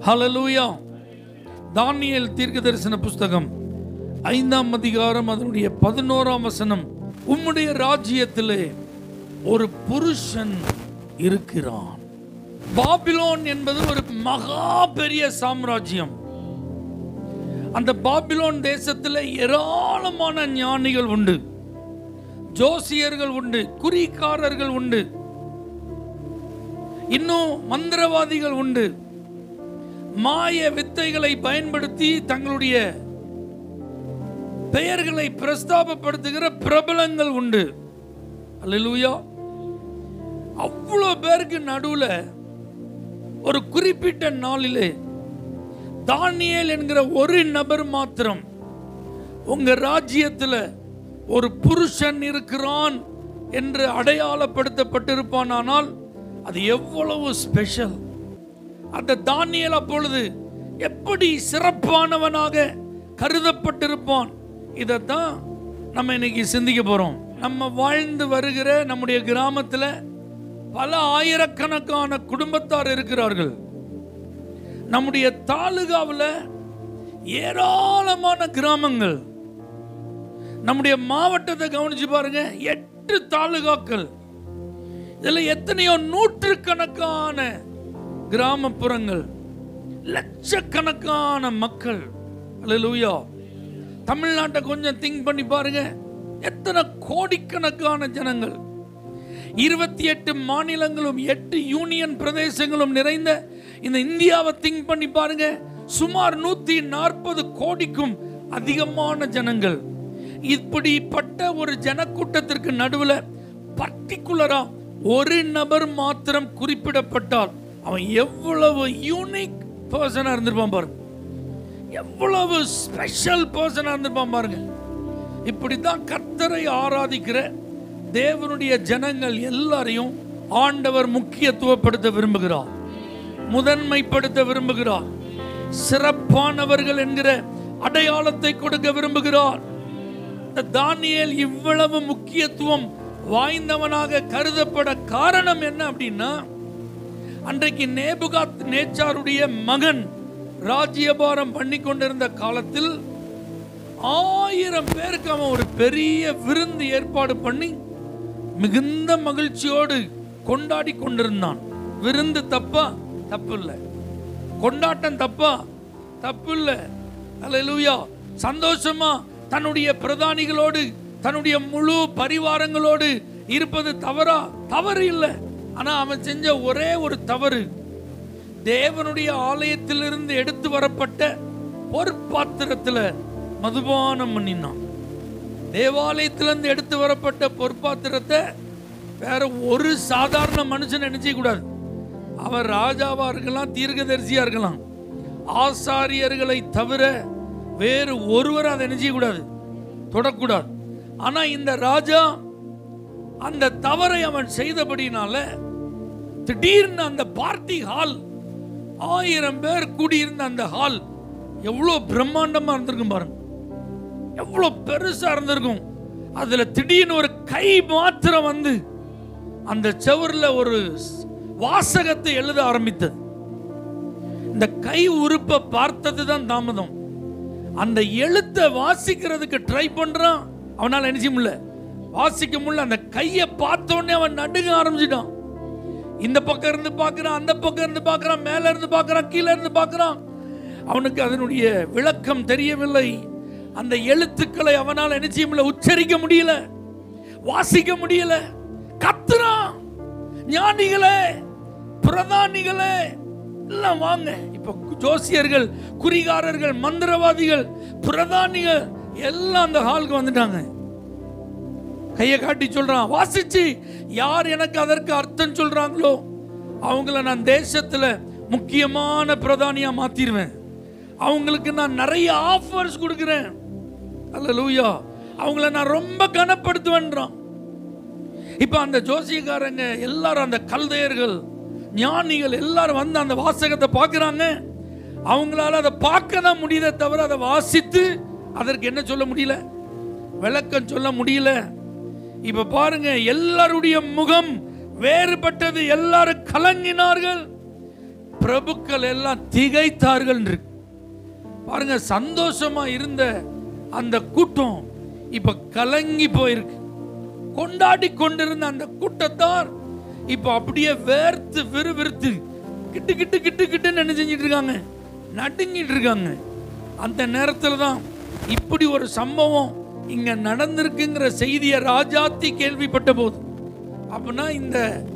ஹalleluya தானியேல் தீர்க்க தரிசன புஸ்தகம் ஐந்தாம் அதிகாரம் அதனுடைய பதினோராம் வசனம் உம்முடைய ராஜ்யத்திலே ஒரு புருஷன் இருக்கிறான் பாபிலோன் என்பது ஒரு மகா பெரிய சாம்ராஜ்யம் அந்த பாபிலோன் தேசத்தில் ஏராளமான ஞானிகள் உண்டு ஜோசியர்கள் உண்டு குறிக்காரர்கள் உண்டு இன்னும் மந்திரவாதிகள் உண்டு மாய வித்தைகளை பயன்படுத்தி தங்களுடைய பெயர்களை பிரஸ்தாபப்படுத்துகிற பிரபலங்கள் உண்டு அல்லேலூயா அவ்வளோ பேருக்கு நடுவுல ஒரு குறிப்பிட்ட நாளிலே தானியேல் என்கிற ஒரு நபர் மாத்திரம் உங்க ராஜ்யத்துல ஒரு புருஷன் இருக்கிறான் என்று அடையாளப்படுத்தப்பட்டிருப்பானால் அது எவ்வளவு ஸ்பெஷல் அந்த தானியேல் அப்பொழுது எப்படி சிறப்பானவனாக கருதப்பட்டிருப்பான் இதைத்தான் நம்ம இன்னைக்கு சிந்திக்க போறோம் நம்ம வாழ்ந்து வருகிற நம்முடைய கிராமத்துல பல ஆயிரக்கணக்கான குடும்பத்தார் இருக்கிறார்கள் நம்முடைய தாலுகாவில் ஏராளமான கிராமங்கள் நம்முடைய மாவட்டத்தை கவனிச்சு பாருங்க எட்டு தாலுகாக்கள் இதுல எத்தனையோ நூற்றுக்கணக்கான கிராமப்புறங்கள் லட்சக்கணக்கான மக்கள் அல்லேலூயா தமிழ்நாட்டை கொஞ்சம் திங்க் பண்ணி பாருங்க எத்தனை கோடிக்கணக்கான ஜனங்கள் இருபத்தி எட்டு மாநிலங்களும் எட்டு யூனியன் பிரதேசங்களும் நிறைந்த இந்த இந்தியாவை திங்க் பண்ணி பாருங்க சுமார் நூத்தி நாற்பது கோடிக்கும் அதிகமான ஜனங்கள் இப்படிப்பட்ட ஒரு ஜனக்கூட்டத்திற்கு நடுவில் பர்டிகுலரா ஒரு நபர் மாத்திரம் குறிப்பிடப்பட்டால் அவன் எவ்வளவு யூனிக் பர்சனா இருந்திருப்பான் பாருங்க எவ்வளவு ஸ்பெஷல் பர்சனா இருந்திருப்பான் பாருங்க இப்படித்தான் கர்த்தரை ஆராதிக்கிற தேவனுடைய ஜனங்கள் எல்லாரையும் ஆண்டவர் முக்கியத்துவப்படுத்த விரும்புகிறார் முதன்மைப்படுத்த விரும்புகிறார் சிறப்பானவர்கள் என்கிற அடையாளத்தை கொடுக்க விரும்புகிறார் இந்த தானியேல் இவ்வளவு முக்கியத்துவம் வாய்ந்தவனாக கருதப்பட காரணம் என்ன அப்படின்னா அன்றைக்கு நேபுகாத் நேச்சாருடைய மகன் ராஜ்யபாரம் பண்ணி கொண்டிருந்த காலத்தில் ஆயிரம் பேருக்கு அவன் ஒரு பெரிய விருந்து ஏற்பாடு பண்ணி மிகுந்த மகிழ்ச்சியோடு கொண்டாடி கொண்டிருந்தான் விருந்து தப்பா தப்பு இல்லை கொண்டாட்டம் தப்பா தப்பு இல்லை அல்லேலூயா சந்தோஷமா தன்னுடைய பிரதானிகளோடு தன்னுடைய முழு பரிவாரங்களோடு இருப்பது தவறா தவறு இல்லை ஆனா அவன் செஞ்ச ஒரே ஒரு தவறு தேவனுடைய ஆலயத்திலிருந்து எடுத்து வரப்பட்ட பொற்பாத்திரத்துல மதுபானம் பண்ணினான் தேவாலயத்திலிருந்து எடுத்து வரப்பட்ட பொற்பாத்திரத்தை வேற ஒரு சாதாரண மனுஷன் நினைச்ச கூடாது அவர் ராஜாவா இருக்கலாம் தீர்க்கதரிசியா இருக்கலாம் ஆசாரியர்களை தவிர வேறு ஒருவர் அதை நினைச்ச கூடாது தொடக்கூடாது ஆனா இந்த ராஜா அந்த தவறை அவன் செய்தபடினால திடீர்னு அந்த பார்ட்டி ஹால் ஆயிரம் பேர் கூடியிருந்த அந்த ஹால் எவ்வளோ பிரம்மாண்டமா இருந்திருக்கும் பாருங்க எவ்வளோ பெருசா இருந்திருக்கும் அதுல திடீர்னு ஒரு கை மாத்திரம் வந்து அந்த செவர்ல ஒரு வாசகத்தை எழுத ஆரம்பித்தது இந்த கை உறுப்பை பார்த்தது தான் தாமதம் அந்த எழுத்தை வாசிக்கிறதுக்கு ட்ரை பண்றான் அவனால என்ன செய்ய முடியல வாசிக்க முடியல அந்த கையை பார்த்த உடனே அவன் நடுங்க ஆரம்பிச்சிட்டான் இந்த பக்கம் இருந்து பார்க்கறான் அந்த பக்கம் இருந்து பார்க்கறான் மேல இருந்து பார்க்கறான் கீழே இருந்து பார்க்கறான் அவனுக்கு அதனுடைய விளக்கம் தெரியவில்லை அந்த எழுத்துக்களை அவனால் என்ன செய்ய முடியல உச்சரிக்க முடியல வாசிக்க முடியல கத்துறான் ஞானிகளே பிரதானிகளே எல்லாம் வாங்க இப்ப ஜோசியர்கள் குறிகாரர்கள் மந்திரவாதிகள் பிரதானிகள் எல்லாம் அந்த ஹாலுக்கு வந்துட்டாங்க கையை காட்டி சொல்றான் வாசிச்சு யார் எனக்கு அதற்கு அர்த்தம் சொல்றாங்களோ அவங்கள நான் தேசத்துல முக்கியமான பிரதானியா மாத்திருவேன் அவங்களுக்கு நான் நிறைய ஆஃபர்ஸ் கொடுக்கிறேன் அல்ல லூயா அவங்கள நான் ரொம்ப கனப்படுத்துவேன்றான் இப்ப அந்த ஜோசியக்காரங்க எல்லாரும் அந்த கல்தையர்கள் ஞானிகள் எல்லாரும் வந்து அந்த வாசகத்தை பார்க்கறாங்க அவங்களால அதை பார்க்க தான் முடியுதே தவிர அதை வாசித்து அதற்கு என்ன சொல்ல முடியல விளக்கம் சொல்ல முடியல இப்ப பாருங்க எல்லாருடைய முகம் வேறுபட்டது எல்லாரும் கலங்கினார்கள் பிரபுக்கள் எல்லாம் திகைத்தார்கள் இருக்கு. பாருங்க சந்தோஷமா இருந்த அந்த கூட்டம் இப்ப கலங்கி போயிருக்கு கொண்டாடி கொண்டிருந்த அந்த கூட்டத்தார் இப்ப அப்படியே வேர்த்து விறுவிறுத்து கிட்டு கிட்டு கிட்டு கிட்டுன்னு என்ன செஞ்சிட்டு இருக்காங்க நடுங்கிட்டு இருக்காங்க அந்த நேரத்துல தான் இப்படி ஒரு சம்பவம் இங்க நடந்திருக்குங்கிற செய்தியை ராஜாத்தி கேள்விப்பட்ட போது அப்படின்னா இந்த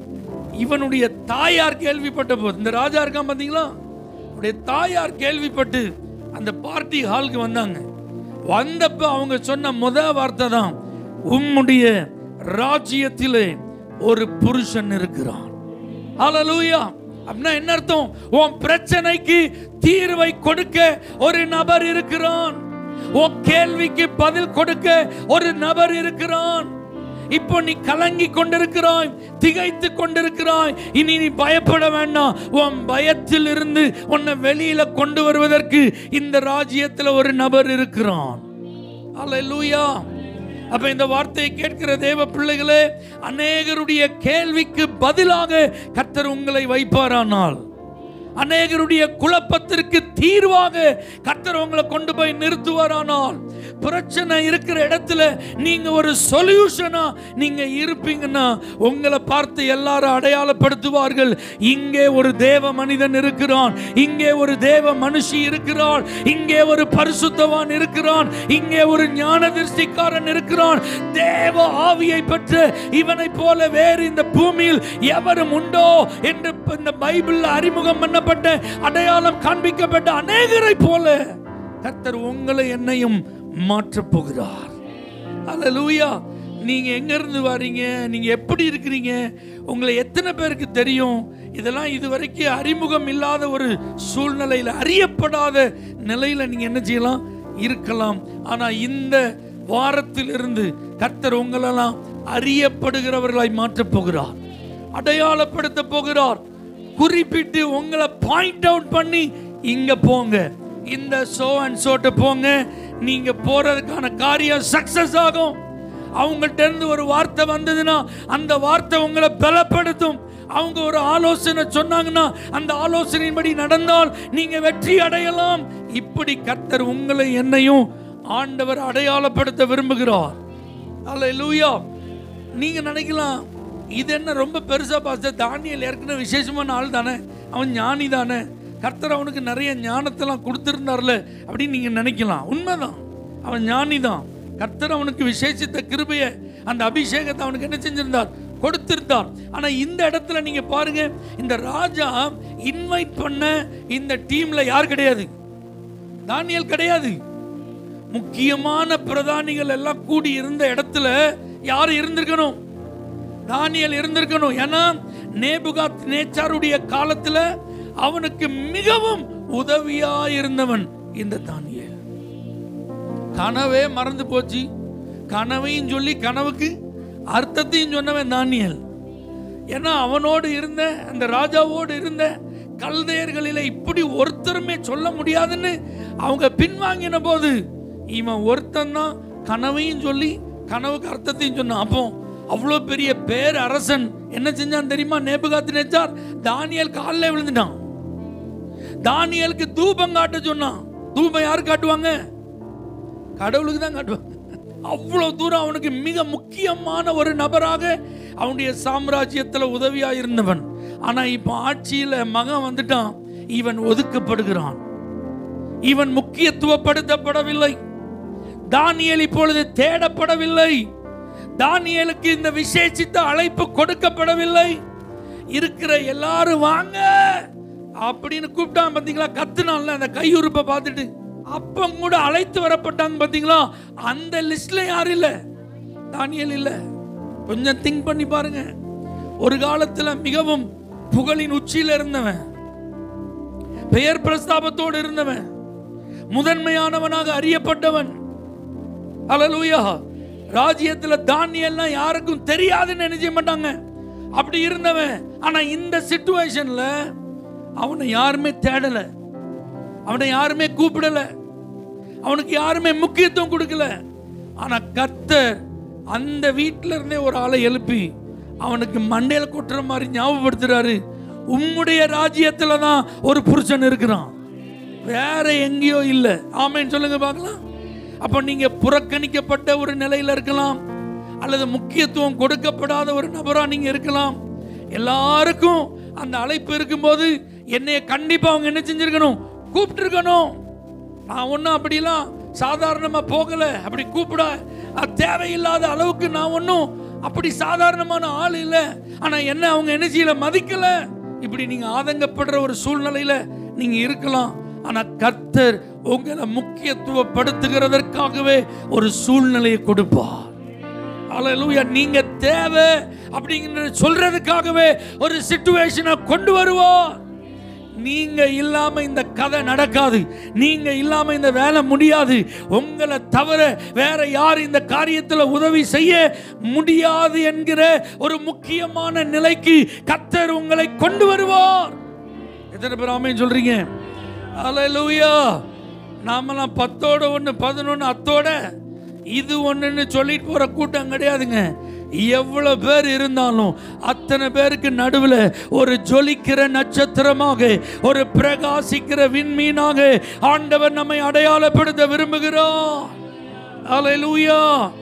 இவனுடைய தாயார் கேள்விப்பட்ட போது இந்த ராஜா இருக்கான் பாத்தீங்களா அவருடைய தாயார் கேள்விப்பட்டு அந்த பார்ட்டி ஹாலுக்கு வந்தாங்க வந்தப்ப அவங்க சொன்ன முத வார்த்தை தான் உம்முடைய ராஜ்யத்திலே ஒரு புருஷன் இருக்கிறான் ஹalleluya அப்படின்னா என்ன அர்த்தம் உன் பிரச்சனைக்கு தீர்வை கொடுக்க ஒரு நபர் இருக்கிறான் உன் கேள்விக்கு பதில் கொடுக்க ஒரு நபர் இருக்கிறான் இப்போ நீ கலங்கி கொண்டிருக்கிறாய் திகைத்து கொண்டிருக்கிறாய் இனி நீ பயப்பட வேண்டாம் உன் பயத்தில் இருந்து உன்னை வெளியில கொண்டு வருவதற்கு இந்த ராஜ்யத்தில் ஒரு நபர் இருக்கிறான் அல்லேலூயா அப்ப இந்த வார்த்தையை கேட்கிற தேவ பிள்ளைகளே அநேகருடைய கேள்விக்கு பதிலாக கர்த்தர் உங்களை வைப்பாரானால் அநேகருடைய குழப்பத்திற்கு தீர்வாக கர்த்தர் உங்களை கொண்டு போய் நிறுத்துவாரானால் பிரச்சனை இருக்கிற இடத்துல நீங்க ஒரு சொல்யூஷனா நீங்க இருப்பீங்கன்னா உங்களை பார்த்து எல்லாரும் அடையாளப்படுத்துவார்கள் இங்கே ஒரு தேவ மனிதன் இருக்கிறான் இங்கே ஒரு தேவ மனுஷி இருக்கிறாள் இங்கே ஒரு பரிசுத்தவான் இருக்கிறான் இங்கே ஒரு ஞான திருஷ்டிக்காரன் இருக்கிறான் தேவ ஆவியை பெற்ற இவனை போல வேறு இந்த பூமியில் எவரும் உண்டோ என்று இந்த பைபிள் அறிமுகம் பண்ணப்பட்ட அடையாளம் காண்பிக்கப்பட்ட அநேகரை போல கர்த்தர் உங்களை என்னையும் மாற்றப் போகிறார் அல்லேலூயா நீங்க எங்க இருந்து வாரீங்க நீங்க எப்படி இருக்கிறீங்க உங்களை எத்தனை பேருக்கு தெரியும் இதெல்லாம் இதுவரைக்கும் அறிமுகம் இல்லாத ஒரு சூழ்நிலையில அறியப்படாத நிலையில நீங்க என்ன செய்யலாம் இருக்கலாம் ஆனா இந்த வாரத்திலிருந்து கர்த்தர் உங்களெல்லாம் அறியப்படுகிறவர்களாய் மாற்றப் போகிறார் அடையாளப்படுத்த போகிறார் குறிப்பிட்டு உங்களை பாயிண்ட் அவுட் பண்ணி இங்க போங்க இந்த சோ அண்ட் சோட்ட போங்க நீங்க போறதுக்கான காரியம் சக்சஸ் ஆகும் அவங்கள்ட்ட இருந்து ஒரு வார்த்தை வந்ததுன்னா அந்த வார்த்தை உங்களை பலப்படுத்தும் அவங்க ஒரு ஆலோசனை சொன்னாங்கன்னா அந்த ஆலோசனையின்படி நடந்தால் நீங்க வெற்றி அடையலாம் இப்படி கர்த்தர் உங்களை என்னையும் ஆண்டவர் அடையாளப்படுத்த விரும்புகிறார் அல்லேலூயா நீங்க நினைக்கலாம் இது என்ன ரொம்ப பெருசா பாஸ்டர் தானியல் ஏற்கனவே விசேஷமான ஆள் தானே அவன் ஞானி தானே கர்த்தர் அவனுக்கு நிறைய ஞானத்தெல்லாம் கொடுத்திருந்தார்ல அப்படின்னு நீங்க நினைக்கலாம் உண்மைதான் அவன் ஞானி தான் கர்த்தர் அவனுக்கு விசேஷித்த கிருபையை அந்த அபிஷேகத்தை அவனுக்கு என்ன செஞ்சிருந்தார் கொடுத்திருந்தார் ஆனா இந்த இடத்துல நீங்க பாருங்க இந்த ராஜா இன்வைட் பண்ண இந்த டீம்ல யார் கிடையாது தானியல் கிடையாது முக்கியமான பிரதானிகள் எல்லாம் கூடி இருந்த இடத்துல யார் இருந்திருக்கணும் தானியல் இருந்திருக்கணும் ஏன்னா நேபுகாத் நேச்சாருடைய காலத்துல அவனுக்கு மிகவும் உதவியா இருந்தவன் இந்த தானியல் கனவே மறந்து போச்சு கனவையும் சொல்லி கனவுக்கு அர்த்தத்தையும் சொன்னவன் தானியல் ஏன்னா அவனோடு இருந்த அந்த ராஜாவோடு இருந்த கல்தையர்களில இப்படி ஒருத்தருமே சொல்ல முடியாதுன்னு அவங்க பின்வாங்கின போது இவன் ஒருத்தன் தான் கனவையும் சொல்லி கனவுக்கு அர்த்தத்தையும் சொன்னான் அப்போ அவ்வளோ பெரிய பேர் அரசன் என்ன செஞ்சான் தெரியுமா நேபுகாத்து நெச்சார் தானியல் காலில் விழுந்துட்டான் தானியலுக்கு தூபம் காட்ட சொன்னான் தூபம் யார் காட்டுவாங்க கடவுளுக்கு தான் காட்டுவாங்க அவ்வளவு தூரம் அவனுக்கு மிக முக்கியமான ஒரு நபராக அவனுடைய சாம்ராஜ்யத்துல உதவியா இருந்தவன் ஆனா இப்ப ஆட்சியில மகன் வந்துட்டான் இவன் ஒதுக்கப்படுகிறான் இவன் முக்கியத்துவப்படுத்தப்படவில்லை தானியேல் இப்பொழுது தேடப்படவில்லை தானியேலுக்கு இந்த விசேஷித்த அழைப்பு கொடுக்கப்படவில்லை இருக்கிற எல்லாரும் வாங்க அப்படின்னு கூப்பிட்டான் பாத்தீங்களா கத்துனான்ல அந்த கையுறுப்பை பார்த்துட்டு அப்ப கூட அழைத்து வரப்பட்டாங்க பாத்தீங்களா அந்த லிஸ்ட்ல யாரும் இல்ல தானியல் இல்ல கொஞ்சம் திங்க் பண்ணி பாருங்க ஒரு காலத்துல மிகவும் புகழின் உச்சியில இருந்தவன் பெயர் பிரஸ்தாபத்தோடு இருந்தவன் முதன்மையானவனாக அறியப்பட்டவன் அல்லேலூயா ராஜ்யத்துல தானியெல்லாம் யாருக்கும் தெரியாதுன்னு நினைச்ச மாட்டாங்க அப்படி இருந்தவன் ஆனா இந்த சிச்சுவேஷன்ல அவனை யாருமே தேடல அவனை யாருமே கூப்பிடல அவனுக்கு யாருமே முக்கியத்துவம் கொடுக்கல ஆனா கர்த்தர் அந்த வீட்டில இருந்தே ஒரு ஆளை எழுப்பி அவனுக்கு மண்டையில கொட்டுற மாதிரி ஞாபகப்படுத்துறாரு உம்முடைய ராஜ்யத்துல தான் ஒரு புருஷன் இருக்கிறான் வேற எங்கேயோ இல்லை ஆமேன்னு சொல்லுங்க பார்க்கலாம் அப்ப நீங்க புறக்கணிக்கப்பட்ட ஒரு நிலையில இருக்கலாம் அல்லது முக்கியத்துவம் கொடுக்கப்படாத ஒரு நபரா நீங்க இருக்கலாம் எல்லாருக்கும் அந்த அழைப்பு இருக்கும்போது என்னைய கண்டிப்பா அவங்க என்ன செஞ்சிருக்கணும் கூப்பிட்டு இருக்கணும் நான் ஒன்றும் அப்படிலாம் சாதாரணமாக போகலை அப்படி கூப்பிட அது தேவையில்லாத அளவுக்கு நான் ஒன்றும் அப்படி சாதாரணமான ஆள் இல்லை ஆனால் என்ன அவங்க என்ன செய்யல மதிக்கல இப்படி நீங்கள் ஆதங்கப்படுற ஒரு சூழ்நிலையில் நீங்கள் இருக்கலாம் ஆனால் கர்த்தர் உங்களை முக்கியத்துவப்படுத்துகிறதற்காகவே ஒரு சூழ்நிலையை கொடுப்பார் அல்லேலூயா நீங்க தேவை அப்படிங்கிற சொல்றதுக்காகவே ஒரு சிச்சுவேஷனை கொண்டு வருவார் நீங்க இல்லாம இந்த கதை நடக்காது நீங்க இல்லாம இந்த வேலை முடியாது உங்களை தவிர வேற யார் இந்த காரியத்தில் உதவி செய்ய முடியாது என்கிற ஒரு முக்கியமான நிலைக்கு கத்தர் உங்களை கொண்டு வருவார் எத்தனை பேர் ஆமேன்னு சொல்றீங்க அல்லேலூயா நாமெல்லாம் பத்தோட ஒன்று பதினொன்று அத்தோட இது ஒன்றுன்னு சொல்லிட்டு போற கூட்டம் கிடையாதுங்க எவ்வளவு பேர் இருந்தாலும் அத்தனை பேருக்கு நடுவில் ஒரு ஜொலிக்கிற நட்சத்திரமாக ஒரு பிரகாசிக்கிற விண்மீனாக ஆண்டவர் நம்மை அடையாளப்படுத்த விரும்புகிறோம் அல்லேலூயா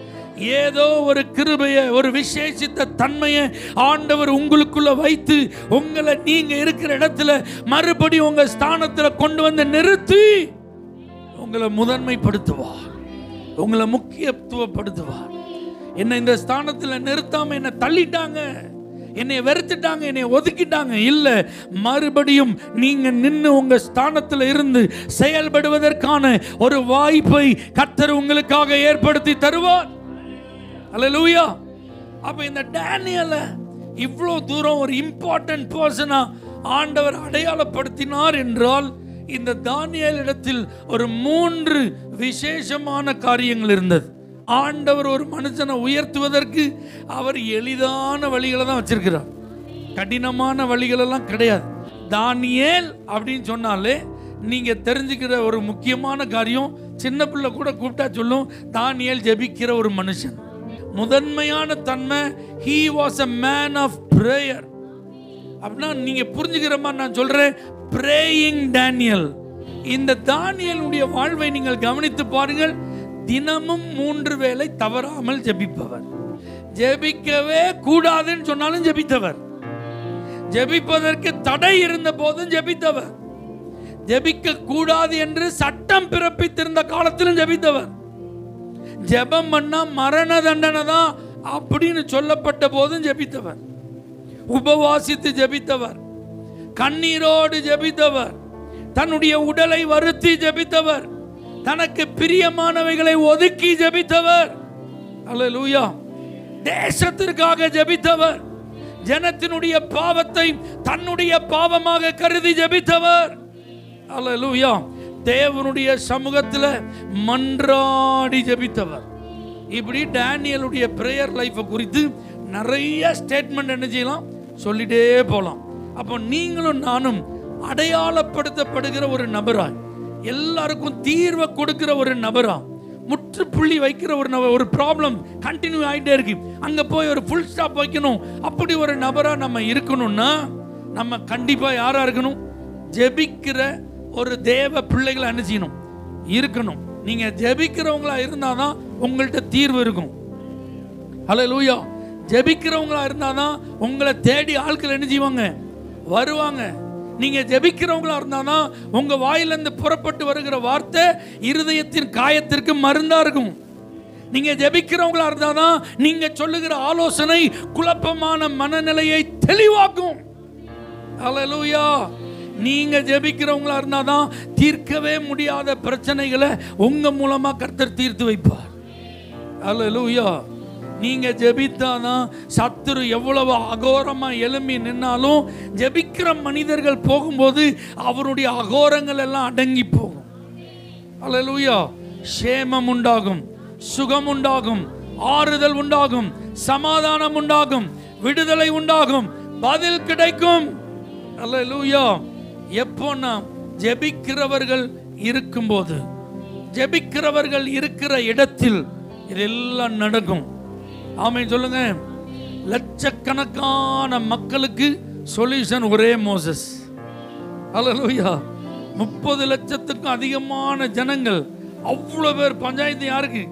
ஏதோ ஒரு கிருபைய ஒரு விசேஷித்த தன்மையை ஆண்டவர் உங்களுக்குள்ள வைத்து உங்களை நீங்க இருக்கிற இடத்துல மறுபடியும் உங்க ஸ்தானத்துல கொண்டு வந்து நிறுத்தி உங்களை முதன்மைப்படுத்துவார் உங்களை முக்கியத்துவப்படுத்துவார் என்னை இந்த ஸ்தானத்துல நிறுத்தாம என்னை தள்ளிட்டாங்க என்னை வெறுத்துட்டாங்க என்னை ஒதுக்கிட்டாங்க இல்ல மறுபடியும் நீங்க நின்று உங்க ஸ்தானத்துல இருந்து செயல்படுவதற்கான ஒரு வாய்ப்பை கர்த்தர் உங்களுக்காக ஏற்படுத்தி தருவார் அல்லேலூயா அப்ப இந்த டேனியல இவ்வளோ தூரம் ஒரு இம்பார்ட்டன்ட் பர்சனா ஆண்டவர் அடையாளப்படுத்தினார் என்றால் இந்த தானியல் இடத்தில் ஒரு மூன்று விசேஷமான காரியங்கள் இருந்தது ஆண்டவர் ஒரு மனுஷனை உயர்த்துவதற்கு அவர் எளிதான வழிகளை தான் வச்சிருக்கிறார் கடினமான வழிகளெல்லாம் கிடையாது தானியேல் அப்படின்னு சொன்னாலே நீங்க தெரிஞ்சுக்கிற ஒரு முக்கியமான காரியம் சின்ன பிள்ளை கூட கூப்பிட்டா சொல்லும் தானியேல் ஜெபிக்கிற ஒரு மனுஷன் முதன்மையான தன்மை he was a man of prayer அப்படின்னா நீங்க புரிஞ்சுக்கிற மாதிரி நான் சொல்றேன் பிரேயிங் டேனியல் இந்த தானியலுடைய வாழ்வை நீங்கள் கவனித்து பாருங்கள் தினமும் மூன்று வேளை தவறாமல் ஜெபிப்பவர் ஜெபிக்கவே கூடாதுன்னு சொன்னாலும் ஜெபித்தவர் ஜெபிப்பதற்கு தடை இருந்த போதும் ஜெபித்தவர் ஜெபிக்க கூடாது என்று சட்டம் பிறப்பித்திருந்த காலத்திலும் ஜெபித்தவர் ஜெபம் பண்ணா மரண தண்டனை தான் அப்படின்னு சொல்லப்பட்ட போதும் ஜெபித்தவர் உபவாசித்து ஜெபித்தவர் கண்ணீரோடு ஜெபித்தவர் தன்னுடைய உடலை வருத்தி ஜெபித்தவர் தனக்கு பிரியமானவைகளை ஒதுக்கி ஜெபித்தவர் அல்லேலூயா தேசத்திற்காக ஜெபித்தவர் ஜனத்தினுடைய பாவத்தை தன்னுடைய பாவமாக கருதி ஜெபித்தவர் அல்லேலூயா தேவனுடைய சமூகத்தில் மன்றாடி ஜெபித்தவர் இப்படி டேனியலுடைய பிரேயர் லைஃப்பை குறித்து நிறைய ஸ்டேட்மெண்ட் என்ன செய்யலாம் சொல்லிட்டே போகலாம் அப்போ நீங்களும் நானும் அடையாளப்படுத்தப்படுகிற ஒரு நபராய் எல்லாருக்கும் தீர்வை கொடுக்கிற ஒரு நபரா முற்றுப்புள்ளி வைக்கிற ஒரு நபர் ஒரு ப்ராப்ளம் கண்டினியூ ஆகிட்டே இருக்கு அங்கே போய் ஒரு ஃபுல் ஸ்டாப் வைக்கணும் அப்படி ஒரு நபரா நம்ம இருக்கணும்னா நம்ம கண்டிப்பாக யாரா இருக்கணும் ஜெபிக்கிற ஒரு தேவ பிள்ளைகளை என்ன செய்யணும் இருக்கணும் நீங்க ஜெபிக்கிறவங்களா இருந்தாதான் உங்கள்கிட்ட தீர்வு இருக்கும் ஹலோ லூயா ஜெபிக்கிறவங்களா இருந்தாதான் உங்களை தேடி ஆட்கள் என்ன செய்வாங்க வருவாங்க நீங்க ஜெபிக்கிறவங்களா இருந்தாதான் உங்க வாயிலிருந்து புறப்பட்டு வருகிற வார்த்தை இருதயத்தின் காயத்திற்கு மருந்தா இருக்கும் நீங்க ஜெபிக்கிறவங்களா இருந்தாதான் நீங்க சொல்லுகிற ஆலோசனை குழப்பமான மனநிலையை தெளிவாக்கும் ஹalleluya நீங்க ஜெபிக்கிறவங்களா இருந்தாதான் தீர்க்கவே முடியாத பிரச்சனைகளை உங்க மூலமா கர்த்தர் தீர்த்து வைப்பார் ஹalleluya நீங்க ஜெபித்தாதான் சத்துரு எவ்வளவு அகோரமா எழும்பி நின்னாலும் ஜெபிக்கிற மனிதர்கள் போகும்போது அவருடைய அகோரங்கள் எல்லாம் அடங்கி போகும் அல்லேலூயா சேமம் உண்டாகும் சுகம் உண்டாகும் ஆறுதல் உண்டாகும் சமாதானம் உண்டாகும் விடுதலை உண்டாகும் பதில் கிடைக்கும் அல்லேலூயா எப்போன்னா ஜெபிக்கிறவர்கள் இருக்கும்போது ஜெபிக்கிறவர்கள் இருக்கிற இடத்தில் இதெல்லாம் நடக்கும் ஆமென் சொல்லுங்க லட்சக்கணக்கான மக்களுக்கு சொல்யூஷன் ஒரே மோசஸ் அல்லேலூயா முப்பது லட்சத்துக்கும் அதிகமான ஜனங்கள் அவ்வளோ பேர் பஞ்சாயத்து யாருக்கு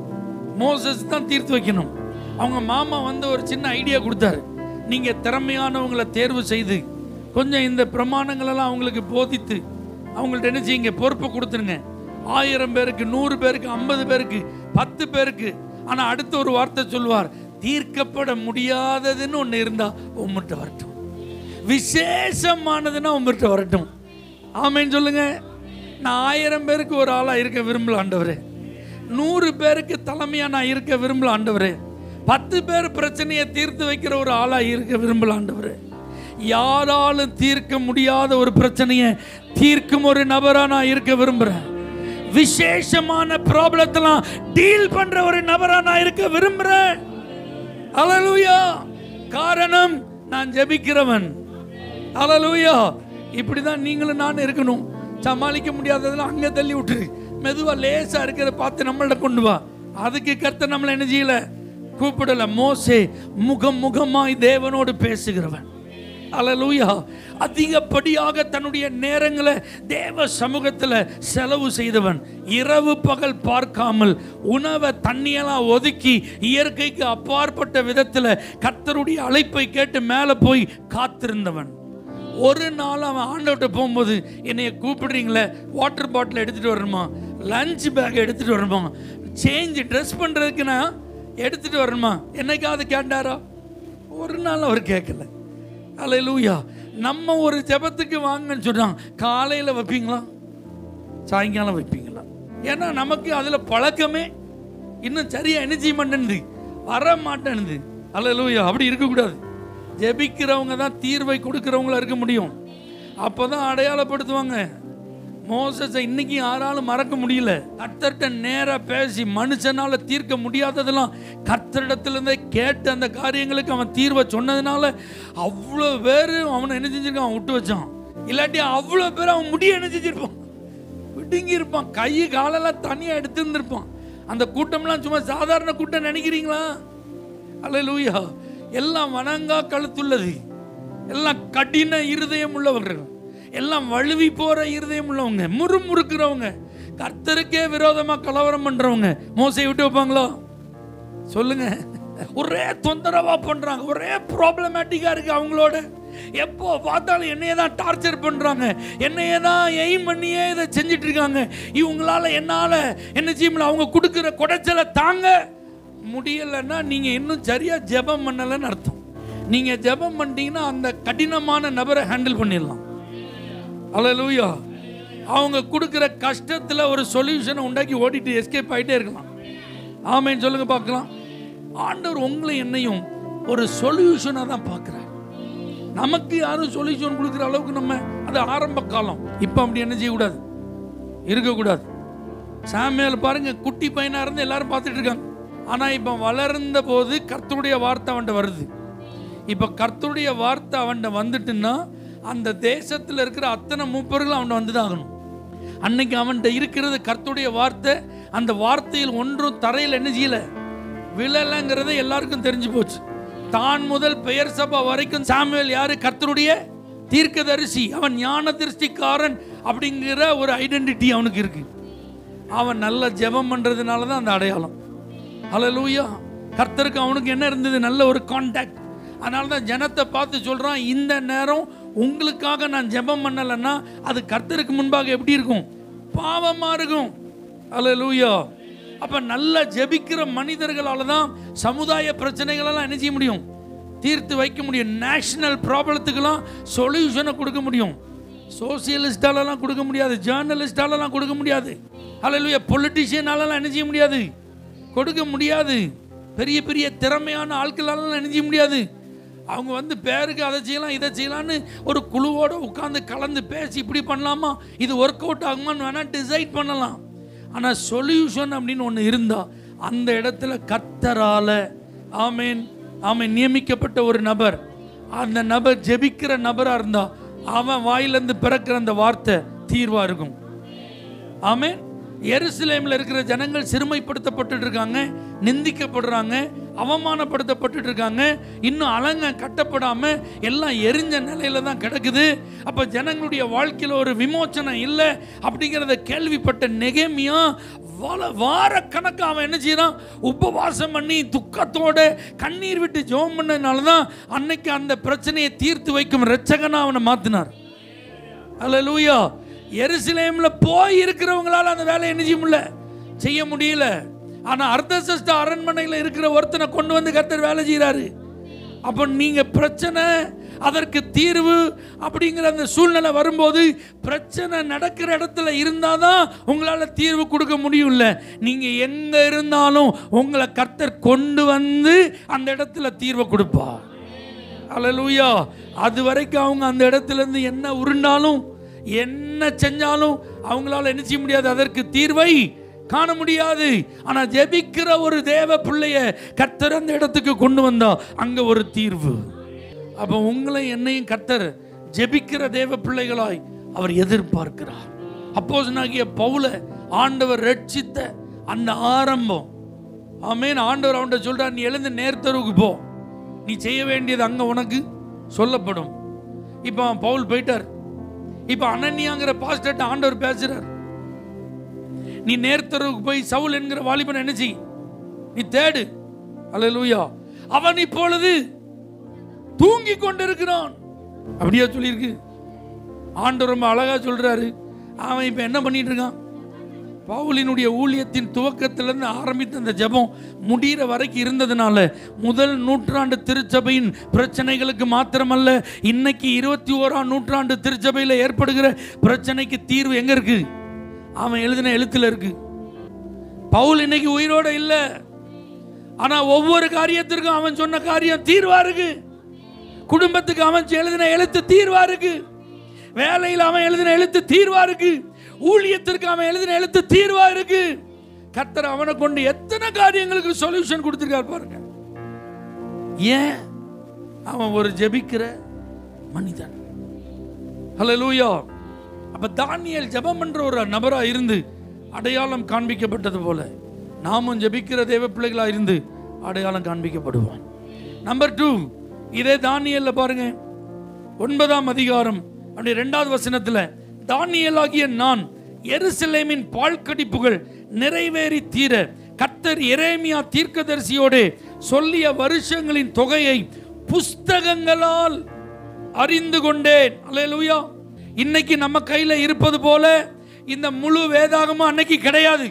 மோசஸ் தான் தீர்த்து வைக்கணும் அவங்க மாமா வந்து ஒரு சின்ன ஐடியா கொடுத்தாரு நீங்க திறமையானவங்களை தேர்வு செய்து கொஞ்சம் இந்த பிரமாணங்களெல்லாம் அவங்களுக்கு போதித்து அவங்கள்ட்ட என்ன செய்யுங்க பொறுப்பை கொடுத்துருங்க ஆயிரம் பேருக்கு நூறு பேருக்கு ஐம்பது பேருக்கு பத்து பேருக்கு ஆனா அடுத்த ஒரு வார்த்தை சொல்லுவார் தீர்க்கப்பட முடியாததுன்னு ஒன்று இருந்தா உம்மிட்ட வரட்டும் விசேஷமானதுன்னா உங்கள்கிட்ட வரட்டும் ஆமேன்னு சொல்லுங்க நான் ஆயிரம் பேருக்கு ஒரு ஆளா இருக்க விரும்பல ஆண்டவரே நூறு பேருக்கு தலைமையா நான் இருக்க விரும்பல ஆண்டவரே பத்து பேர் பிரச்சனையை தீர்த்து வைக்கிற ஒரு ஆளா இருக்க விரும்பல ஆண்டவரே யாராலும் தீர்க்க முடியாத ஒரு பிரச்சனையை தீர்க்கும் ஒரு நபரா நான் இருக்க விரும்புறேன் விசேஷமான ப்ராப்ளத்தெல்லாம் டீல் பண்ற ஒரு நபரா நான் இருக்க விரும்புறேன் அலலூயா காரணம் நான் ஜெபிக்கிறவன் அலலூயா இப்படிதான் நீங்களும் நான் இருக்கணும் சமாளிக்க முடியாததெல்லாம் அங்க தள்ளி விட்டுரு மெதுவா லேசா இருக்கிறத பார்த்து நம்மள்ட்ட கொண்டு வா அதுக்கு கர்த்தர் நம்மளை என்ன செய்யல கூப்பிடல மோசே முகம் முகமாய் தேவனோடு பேசுகிறவன் அலலூயா அதிகப்படியாக தன்னுடைய நேரங்களை தேவ சமூகத்தில் செலவு செய்தவன் இரவு பகல் பார்க்காமல் உணவை தண்ணியெல்லாம் ஒதுக்கி இயற்கைக்கு அப்பாற்பட்ட விதத்தில் கர்த்தருடைய அழைப்பை கேட்டு மேலே போய் காத்திருந்தவன் ஒரு நாள் அவன் ஆண்டவர்கிட்ட போகும்போது என்னைய கூப்பிடுறீங்களே வாட்டர் பாட்டில் எடுத்துகிட்டு வரணுமா லஞ்ச் பேக் எடுத்துகிட்டு வரணுமா சேஞ்ச் ட்ரெஸ் பண்ணுறதுக்கு நான் எடுத்துகிட்டு வரணுமா என்னைக்காவது கேட்டாரா ஒரு நாள் அவர் கேட்கல அல்லேலூயா நம்ம ஒரு ஜெபத்துக்கு வாங்கன்னு சொன்னான் காலையில் வைப்பீங்களா சாயங்காலம் வைப்பீங்களா ஏன்னா நமக்கு அதில் பழக்கமே இன்னும் சரியா என்ன செய்ய மாட்டேன்து வர மாட்டேன்து அல்லேலூயா அப்படி இருக்கக்கூடாது ஜெபிக்கிறவங்க தான் தீர்வை கொடுக்கிறவங்களா இருக்க முடியும் அப்போ தான் அடையாளப்படுத்துவாங்க மோசஸை இன்னைக்கு யாராலும் மறக்க முடியல கர்த்தர்கிட்ட நேரா பேசி மனுஷனால தீர்க்க முடியாததெல்லாம் கர்த்தரிடத்திலிருந்தே கேட்டு அந்த காரியங்களுக்கு அவன் தீர்வை சொன்னதுனால அவ்வளோ பேர் அவனை என்ன செஞ்சிருக்கான் அவன் விட்டு வச்சான் இல்லாட்டி அவ்வளோ பேர் அவன் முடிய என்ன செஞ்சிருப்பான் விடுங்கி இருப்பான் கை காலெல்லாம் தனியாக எடுத்து இருந்திருப்பான் அந்த கூட்டம்லாம் சும்மா சாதாரண கூட்டம் நினைக்கிறீங்களா அல்ல லூயா எல்லாம் வணங்கா கழுத்துள்ளது எல்லாம் கடின இருதயம் உள்ளவர்கள் எல்லாம் வழுவி போற இருதயம் உள்ளவங்க முறுமுறுக்கிறவங்க கர்த்தருக்கே விரோதமா கலவரம் பண்றவங்க மோசை விட்டு வைப்பாங்களோ சொல்லுங்க ஒரே தொந்தரவா பண்றாங்க ஒரே ப்ராப்ளமேட்டிக்கா இருக்கு அவங்களோட எப்போ பார்த்தாலும் என்னைய தான் டார்ச்சர் பண்றாங்க என்னைய தான் எய்ம் பண்ணியே இதை செஞ்சுட்டு இருக்காங்க இவங்களால என்னால என்ன செய்ய முடியல அவங்க கொடுக்குற குடைச்சலை தாங்க முடியலைன்னா நீங்க இன்னும் சரியா ஜெபம் பண்ணலைன்னு அர்த்தம் நீங்க ஜெபம் பண்ணிட்டீங்கன்னா அந்த கடினமான நபரை ஹேண்டில் பண்ணிடலாம் அல்லேலூயா அவங்க கொடுக்குற கஷ்டத்தில் ஒரு சொல்யூஷனை உண்டாக்கி ஓடிட்டு எஸ்கேப் ஆகிட்டே இருக்கலாம் ஆமேன்னு சொல்லுங்க பார்க்கலாம் ஆண்டவர் உங்களை என்னையும் ஒரு சொல்யூஷனாக தான் பார்க்குறார் நமக்கு யாரும் சொல்யூஷன் கொடுக்குற அளவுக்கு நம்ம அது ஆரம்ப காலம் இப்போ அப்படி என்ன செய்யக்கூடாது இருக்கக்கூடாது சாமியால் பாருங்க குட்டி பையனாக இருந்து எல்லாரும் பார்த்துட்டு இருக்காங்க ஆனால் இப்போ வளர்ந்த போது கர்த்தருடைய வார்த்தை அவன்கிட்ட வருது இப்போ கர்த்தருடைய வார்த்தை அவன்கிட்ட வந்துட்டுன்னா அந்த தேசத்தில் இருக்கிற அத்தனை மூப்பர்களும் அவன்கிட்ட வந்து தான் ஆகணும் அன்னைக்கு அவன்கிட்ட இருக்கிறது கர்த்தருடைய வார்த்தை அந்த வார்த்தையில் ஒன்றும் தரையில் என்ன செய்யல விழலைங்கிறது எல்லாருக்கும் தெரிஞ்சு போச்சு தான் முதல் பெயர் சபா வரைக்கும் சாமுவேல் யாரு கர்த்தருடைய தீர்க்கதரிசி அவன் ஞான திருஷ்டிக்காரன் அப்படிங்கிற ஒரு ஐடென்டிட்டி அவனுக்கு இருக்கு அவன் நல்ல ஜெபம் பண்றதுனால தான் அந்த அடையாளம் ஹalleluya கர்த்தருக்கு அவனுக்கு என்ன இருந்தது நல்ல ஒரு கான்டாக்ட் அதனால தான் ஜனத்தை பார்த்து சொல்றான் இந்த நேரம் உங்களுக்காக நான் ஜெபம் பண்ணலைன்னா அது கர்த்தருக்கு முன்பாக எப்படி இருக்கும் பாவமா இருக்கும் ஹalleluya அப்ப நல்ல ஜெபிக்கிற மனிதர்களால தான் சமுதாய பிரச்சனைகளெல்லாம் என்ன செய்ய முடியும் தீர்த்து வைக்க முடியும் நேஷனல் ப்ராப்ளத்துக்கெல்லாம் சொல்யூஷனை கொடுக்க முடியும் சோசியலிஸ்டாலலாம் கொடுக்க முடியாது ஜேர்னலிஸ்டாலலாம் கொடுக்க முடியாது அல்ல பொலிட்டிஷியனாலலாம் என்ன செய்ய முடியாது கொடுக்க முடியாது பெரிய பெரிய திறமையான ஆட்களாலலாம் என்ன செய்ய முடியாது அவங்க வந்து பேருக்கு அதை செய்யலாம் இதை செய்யலான்னு ஒரு குழுவோட உட்காந்து கலந்து பேசி இப்படி பண்ணலாமா இது ஒர்க் அவுட் ஆகுமான்னு வேணால் டிசைட் பண்ணலாம் ஆனால் சொல்யூஷன் அப்படின்னு ஒன்று இருந்தால் அந்த இடத்துல கத்தரால ஆமேன் ஆமேன் நியமிக்கப்பட்ட ஒரு நபர் அந்த நபர் ஜெபிக்கிற நபராக இருந்தா அவன் வாயிலிருந்து பிறக்கிற அந்த வார்த்தை தீர்வாக இருக்கும் ஆமென் எருசலேமில் இருக்கிற ஜனங்கள் சிறுமைப்படுத்தப்பட்டு இருக்காங்க நிந்திக்கப்படுறாங்க அவமானப்படுத்தப்பட்டுட்டு இருக்காங்க இன்னும் அலங்க கட்டப்படாம எல்லாம் எரிஞ்ச நிலையில தான் கிடக்குது அப்ப ஜனங்களுடைய வாழ்க்கையில ஒரு விமோச்சனம் இல்லை அப்படிங்கிறத கேள்விப்பட்ட நெகேமியா வள வார கணக்கு அவன் என்ன செய்யறான் உபவாசம் பண்ணி துக்கத்தோட கண்ணீர் விட்டு ஜெபம் பண்ணதுனால தான் அன்னைக்கு அந்த பிரச்சனையை தீர்த்து வைக்கும் ரட்சகனா அவனை மாத்தினார் அல்லேலூயா எருசலேம்ல போய் இருக்கிறவங்களால அந்த வேலையை என்ன செய்ய முடியல செய்ய முடியல ஆனா அர்த்தசஷ்ட அரண்மனையில் இருக்கிற ஒருத்தனை கொண்டு வந்து கர்த்தர் வேலை செய்கிறாரு அப்போ நீங்க பிரச்சனை அதற்கு தீர்வு அப்படிங்கிற அந்த சூழ்நிலை வரும்போது பிரச்சனை நடக்கிற இடத்துல இருந்தாதான் உங்களால தீர்வு கொடுக்க முடியும்ல நீங்க எங்க இருந்தாலும் உங்களை கர்த்தர் கொண்டு வந்து அந்த இடத்துல தீர்வை கொடுப்பார் அல்லேலூயா அது வரைக்கும் அவங்க அந்த இடத்துல இருந்து என்ன உருண்டாலும் என்ன செஞ்சாலும் அவங்களால என்ன செய்ய முடியாது அதற்கு தீர்வை காண முடியாது ஆனா ஜெபிக்கிற ஒரு தேவ பிள்ளைய கர்த்தர் அந்த இடத்துக்கு கொண்டு வந்தா அங்க ஒரு தீர்வு அப்ப உங்களை என்னையும் கர்த்தர் ஜெபிக்கிற தேவ பிள்ளைகளாய் அவர் எதிர்பார்க்கிறார் அப்போஸ்தலனாகிய பவுல ஆண்டவர் ரட்சித்த அந்த ஆரம்பம் ஆமென் ஆண்டவர் அவன்கிட்ட சொல்றார் நீ எழுந்து நேர்த்தருவுக்கு போ நீ செய்ய வேண்டியது அங்க உனக்கு சொல்லப்படும் இப்போ அவன் பவுல் போயிட்டார் இப்போ அனன்யாங்கிற பாஸ்டர்ட்ட ஆண்டவர் பேசுறார் நீ நேர்த்தருவுக்கு போய் சவுல் என்கிற வாலிபன் என்ன செய் நீ தேடு அல்லேலூயா அவன் இப்பொழுது தூங்கி கொண்டிருக்கிறான் அப்படியா சொல்லியிருக்கு ஆண்டவர் ரொம்ப அழகா சொல்றாரு அவன் இப்ப என்ன பண்ணிட்டு இருக்கான் பவுலினுடைய ஊழியத்தின் துவக்கத்திலிருந்து ஆரம்பித்த அந்த ஜெபம் முடிகிற வரைக்கும் இருந்ததுனால முதல் நூற்றாண்டு திருச்சபையின் பிரச்சனைகளுக்கு மாத்திரமல்ல இன்னைக்கு இருபத்தி ஓராம் நூற்றாண்டு திருச்சபையில் ஏற்படுகிற பிரச்சனைக்கு தீர்வு எங்க இருக்கு அவன் எழுதின எழுத்துல இருக்கு பவுல் இன்னைக்கு உயிரோட இல்ல ஆனா ஒவ்வொரு காரியத்திற்கும் அவன் சொன்ன காரியம் தீர்வா இருக்கு குடும்பத்துக்கு அவன் எழுதின எழுத்து தீர்வா இருக்கு வேலையில் அவன் எழுதின எழுத்து தீர்வா இருக்கு ஊழியத்திற்கு அவன் எழுதின எழுத்து தீர்வா இருக்கு கர்த்தர் அவனை கொண்டு எத்தனை காரியங்களுக்கு சொல்யூஷன் கொடுத்திருக்கார் பாருங்க ஏன் அவன் ஒரு ஜெபிக்கிற மனிதன் ஹalleluya அப்ப தானியேல் ஜெபம் பண்ற ஒரு நபரா இருந்து அடையாளம் காண்பிக்கப்பட்டது போல நாமும் ஜெபிக்கிற தேவ பிள்ளைகளா இருந்து அடையாளம் காண்பிக்கப்படுவோம் நம்பர் டூ இதே தானியல்ல பாருங்க ஒன்பதாம் அதிகாரம் அப்படி ரெண்டாவது வசனத்துல தானியலாகிய நான் எருசலேமின் பாழ்கடிப்புகள் நிறைவேறி தீர கர்த்தர் எரேமியா தீர்க்கதரிசியோடு சொல்லிய வருஷங்களின் தொகையை புஸ்தகங்களால் அறிந்து கொண்டேன் அல்லேலூயா இன்னைக்கு நம்ம கையில இருப்பது போல இந்த முழு வேதாகமும் அன்னைக்கு கிடையாது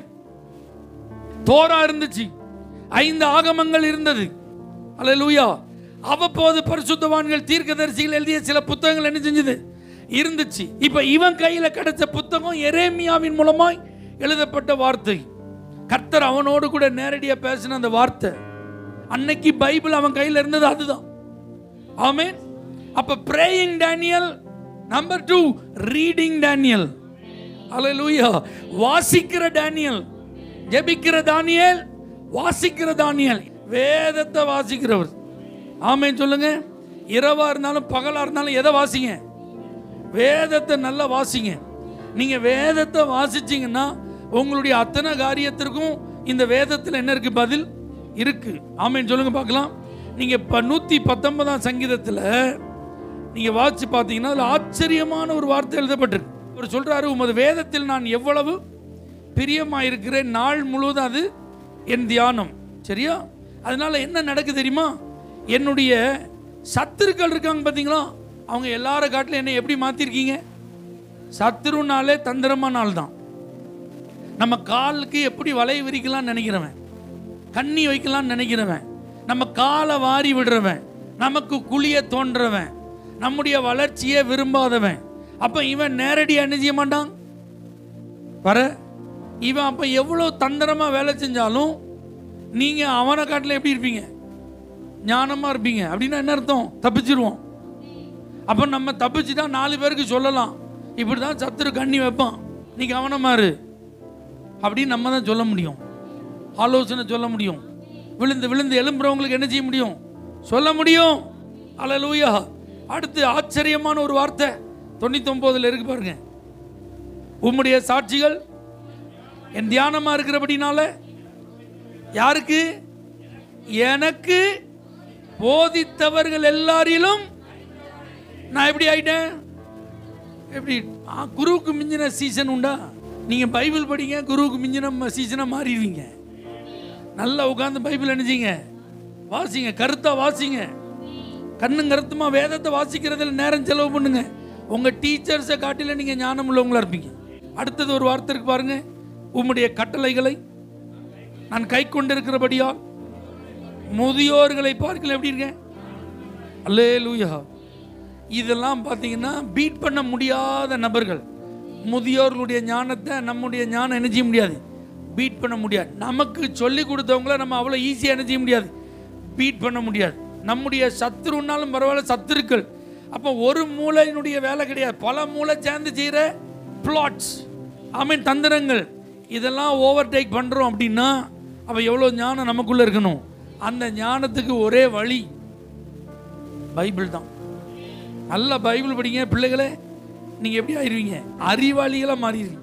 தோரா இருந்துச்சு ஐந்து ஆகமங்கள் இருந்தது அல்லேலூயா அவ்வப்போது பரிசுத்தவான்கள் தீர்க்கதரிசிகள் எழுதிய சில புத்தகங்கள் என்ன செஞ்சது இருந்துச்சு இப்ப இவன் கையில கிடைச்ச புத்தகம் எரேமியாவின் மூலமாய் எழுதப்பட்ட வார்த்தை கர்த்தர் அவனோடு கூட நேரடியா பேசின அந்த வார்த்தை அன்னைக்கு பைபிள் அவன் கையில இருந்தது அதுதான் ஆமென் அப்ப praying Daniel number two reading Daniel அல்லேலூயா வாசிக்கிற டேனியல் ஜெபிக்கிற தானியேல் வாசிக்கிற தானியல் வேதத்தை வாசிக்கிறவர் ஆமென் சொல்லுங்க இரவா இருந்தாலும் பகலா இருந்தாலும் எதை வாசிங்க வேதத்தை நல்லா வாசிங்க நீங்க வேதத்தை வாசிச்சீங்கன்னா உங்களுடைய அத்தனை காரியத்திற்கும் இந்த வேதத்தில் என்ன இருக்கு பதில் இருக்கு ஆமென் சொல்லுங்க பார்க்கலாம் நீங்க இப்போ நூற்றி பத்தொன்பதாம் சங்கீதத்தில் நீங்க வாசிச்சு பார்த்தீங்கன்னா அதில் ஆச்சரியமான ஒரு வார்த்தை எழுதப்பட்டிருக்கு அவர் சொல்றாரு உமது வேதத்தில் நான் எவ்வளவு பிரியமாயிருக்கிறேன் நாள் முழுவதும் அது என் தியானம் சரியா அதனால என்ன நடக்கு தெரியுமா என்னுடைய சத்துருக்கள் இருக்காங்க பார்த்தீங்களா அவங்க எல்லார காட்டிலும் என்னை எப்படி மாத்திருக்கீங்க சத்துருனாலே தந்திரமான ஆள் தான் நம்ம காலுக்கு எப்படி வலை விரிக்கலாம்னு நினைக்கிறவன் கண்ணி வைக்கலாம்னு நினைக்கிறவன் நம்ம காலை வாரி விடுறவன் நமக்கு குழிய தோன்றவன் நம்முடைய வளர்ச்சியை விரும்பாதவன் அப்ப இவன் நேரடியாக என்ன செய்ய மாட்டான் வர இவன் அப்ப எவ்வளவு தந்திரமா வேலை செஞ்சாலும் நீங்க அவனை காட்டில் எப்படி இருப்பீங்க ஞானமா இருப்பீங்க அப்படின்னா என்ன அர்த்தம் தப்பிச்சிருவோம் அப்ப நம்ம தப்பிச்சுட்டா நாலு பேருக்கு சொல்லலாம் இப்படிதான் சத்துரு கண்ணி வைப்பான் நீ கவனமா இரு அப்படின்னு நம்ம தான் சொல்ல முடியும் ஆலோசனை சொல்ல முடியும் விழுந்து விழுந்து எழும்புறவங்களுக்கு என்ன செய்ய முடியும் சொல்ல முடியும் அல்லேலூயா அடுத்து ஆச்சரியமான ஒரு வார்த்தை தொண்ணூத்தொன்பதுல இருக்கு பாருங்க உம்முடைய சாட்சிகள் என் தியானமா இருக்கிறபடினால யாருக்கு எனக்கு போதித்தவர்கள் எல்லாரிலும் நான் எப்படி ஆயிட்டேன் எப்படி ஆ, குருவுக்கு மிஞ்சின சீசன் உண்டா நீங்க பைபிள் படிங்க குருவுக்கு மிஞ்சின சீசனை மாறிடுவீங்க நல்லா உட்காந்து பைபிள் நினைச்சிங்க வாசிங்க கருத்தா வாசிங்க கண்ணும் கருத்துமா வேதத்தை வாசிக்கிறதுல நேரம் செலவு பண்ணுங்க உங்க டீச்சர்ஸை காட்டில நீங்க ஞானம் உள்ளவங்களா இருப்பீங்க அடுத்தது ஒரு வார்த்தை இருக்கு பாருங்க உம்முடைய கட்டளைகளை நான் கை கொண்டிருக்கிறபடியால் முதியோர்களை பார்க்கல எப்படி இருக்கேன் அல்லே லூயா இதெல்லாம் பார்த்தீங்கன்னா பீட் பண்ண முடியாத நபர்கள் முதியோர்களுடைய ஞானத்தை நம்முடைய ஞானம் என்ன செய்ய முடியாது பீட் பண்ண முடியாது நமக்கு சொல்லி கொடுத்தவங்கள நம்ம அவ்வளோ ஈஸியாக என்ன செய்ய முடியாது பீட் பண்ண முடியாது நம்முடைய சத்துருன்னாலும் பரவாயில்ல சத்துருக்கள் அப்போ ஒரு மூளையினுடைய வேலை கிடையாது பல மூளை சேர்ந்து செய்கிற பிளாட்ஸ் மீன் தந்திரங்கள் இதெல்லாம் ஓவர் டேக் பண்ணுறோம் அப்படின்னா அப்போ எவ்வளோ ஞானம் நமக்குள்ளே இருக்கணும் அந்த ஞானத்துக்கு ஒரே வழி பைபிள் தான் நல்ல பைபிள் படிங்க பிள்ளைகளே நீங்கள் எப்படி ஆயிருவீங்க அறிவாளிகளாக மாறிடுவீங்க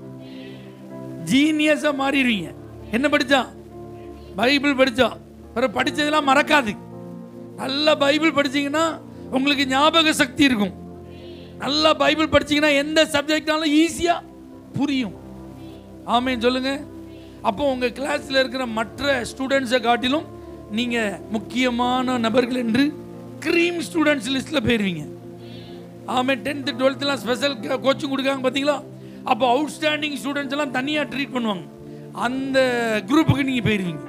ஜீனியஸாக மாறிடுவீங்க என்ன படித்தா பைபிள் படித்தா பிறகு படித்ததெல்லாம் மறக்காது நல்ல பைபிள் படிச்சீங்கன்னா உங்களுக்கு ஞாபக சக்தி இருக்கும் நல்லா பைபிள் படிச்சீங்கன்னா எந்த சப்ஜெக்ட்னாலும் ஈஸியாக புரியும் ஆமேன்னு சொல்லுங்க அப்போ உங்கள் கிளாஸில் இருக்கிற மற்ற ஸ்டூடெண்ட்ஸை காட்டிலும் நீங்கள் முக்கியமான நபர்கள் என்று க்ரீம் ஸ்டூடெண்ட்ஸ் லிஸ்ட்டில் போயிருவீங்க ஆமே டென்த்து டுவெல்த்துலாம் ஸ்பெஷல் கோச்சிங் கொடுக்காங்க பார்த்தீங்களா அப்போ அவுட்ஸ்டாண்டிங் ஸ்டூடெண்ட்ஸ் எல்லாம் தனியாக ட்ரீட் பண்ணுவாங்க அந்த குரூப்புக்கு நீங்கள் போயிருவீங்க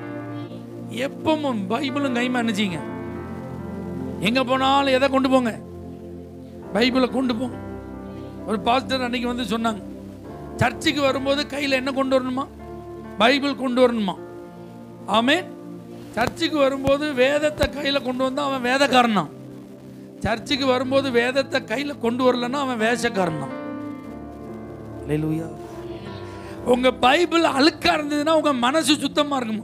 எப்பவும் பைபிளும் கைமா நினச்சிங்க எங்கே போனாலும் எதை கொண்டு போங்க பைபிளை கொண்டு போங்க ஒரு பாஸ்டர் அன்னைக்கு வந்து சொன்னாங்க சர்ச்சுக்கு வரும்போது கையில் என்ன கொண்டு வரணுமா பைபிள் கொண்டு வரணுமா ஆமே சர்ச்சுக்கு வரும்போது வேதத்தை கையில் கொண்டு வந்தா அவன் வேதக்காரன் தான் சர்ச்சுக்கு வரும்போது வேதத்தை கையில் கொண்டு வரலன்னா அவன் வேஷக்காரன் தான் அல்லேலூயா. உங்க பைபிள் அழுக்கா இருந்ததுன்னா உங்க மனசு சுத்தமா இருக்குமா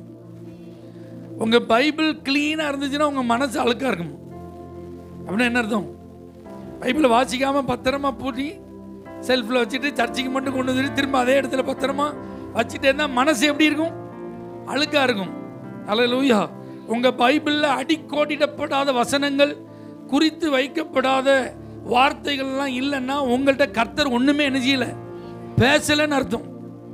உங்க பைபிள் கிளீனா இருந்துச்சுன்னா உங்க மனசு அழுக்கா இருக்குமா அப்படின்னா என்ன அர்த்தம் பைபிளை வாசிக்காம பத்திரமா பூட்டி செல்ஃபில் வச்சுட்டு சர்ச்சுக்கு மட்டும் கொண்டு வந்து திரும்ப அதே இடத்துல பத்திரமா வச்சுட்டு இருந்தா மனசு எப்படி இருக்கும் அழுக்கா இருக்கும் அல்லேலூயா உங்க பைபிளில் அடிக்கோடிடப்படாத வசனங்கள் குறித்து வைக்கப்படாத வார்த்தைகள்லாம் இல்லைன்னா உங்கள்கிட்ட கர்த்தர் ஒண்ணுமே என்ன செய்யல பேசலைன்னு அர்த்தம்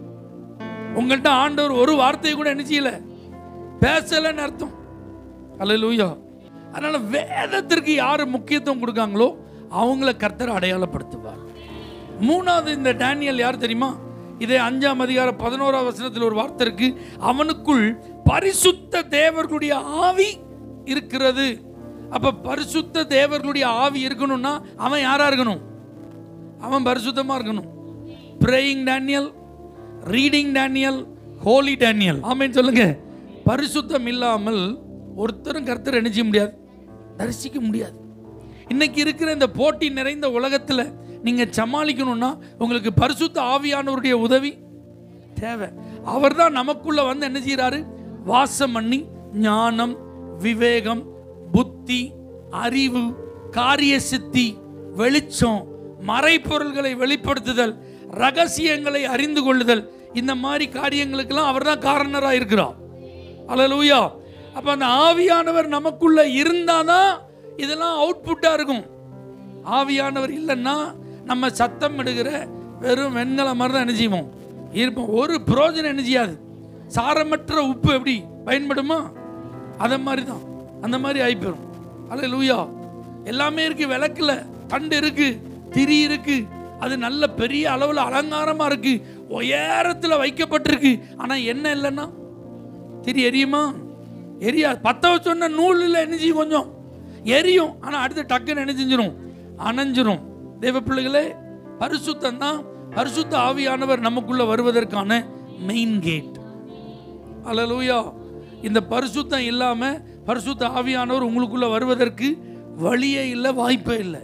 உங்கள்கிட்ட ஆண்டவர் ஒரு வார்த்தையை கூட என்ன செய்யல பேசலைன்னு அர்த்தம் அல்லேலூயா அதனால வேதத்திற்கு யார் முக்கியத்துவம் கொடுக்காங்களோ அவங்கள கர்த்தர் அடையாளப்படுத்துவார் மூணாவது இந்த டேனியல் யார் தெரியுமா இதே அஞ்சாம் அதிகாரம் பதினோராம் வசனத்தில் ஒரு வார்த்தை இருக்கு அவனுக்குள் பரிசுத்த தேவர்களுடைய ஆவி இருக்கிறது அப்ப பரிசுத்த தேவர்களுடைய ஆவி இருக்கணும்னா அவன் யாரா இருக்கணும் அவன் பரிசுத்தமா இருக்கணும் praying Daniel reading Daniel holy Daniel ஆமென் சொல்லுங்க பரிசுத்தம் இல்லாமல் ஒருத்தரும் கர்த்தர் என்ன செய்ய முடியாது தரிசிக்க முடியாது இன்னைக்கு இருக்கிற இந்த போட்டி நிறைந்த உலகத்தில் நீங்க சமாளிக்கணும்னா உங்களுக்கு பரிசுத்த ஆவியானவருடைய உதவி தேவை அவர் தான் நமக்குள்ள வந்து என்ன செய்யறாரு வாசம் பண்ணி ஞானம் விவேகம் புத்தி அறிவு காரிய சித்தி வெளிச்சம் மறைப்பொருள்களை வெளிப்படுத்துதல் ரகசியங்களை அறிந்து கொள்ளுதல் இந்த மாதிரி காரியங்களுக்கெல்லாம் அவர் தான் காரணராக இருக்கிறார் அல்லேலூயா அப்ப அந்த ஆவியானவர் நமக்குள்ள இருந்தாதான் இதெல்லாம் அவுட்புட்டா இருக்கும் ஆவியானவர் இல்லைன்னா நம்ம சத்தம் இடுகிற வெறும் வெண்கல மாதிரி தான் என்ன செய்வோம் இருப்போம் ஒரு புரோஜனம் என்ன செய்யாது சாரமற்ற உப்பு எப்படி பயன்படுமா அதை மாதிரி தான் அந்த மாதிரி ஆயிப்போம் அல்ல லூயா எல்லாமே இருக்கு விளக்குல தண்டு இருக்கு திரி இருக்கு அது நல்ல பெரிய அளவில் அலங்காரமா இருக்கு உயரத்துல வைக்கப்பட்டிருக்கு ஆனா என்ன இல்லைன்னா திரி எரியுமா எரியாது பத்த வச்சோன்னா நூலில் என்ன செய்யும் கொஞ்சம் எரியும் ஆனால் அடுத்து டக்குன்னு என்ன செஞ்சிரும் அணைஞ்சிரும் தேவ பிள்ளைகளே பரிசுத்தம் தான் பரிசுத்த ஆவியானவர் நமக்குள்ள வருவதற்கான மெயின் கேட் அல்லேலூயா இந்த பரிசுத்தம் இல்லாம பரிசுத்த ஆவியானவர் உங்களுக்குள்ள வருவதற்கு வழியே இல்லை வாய்ப்பே இல்லை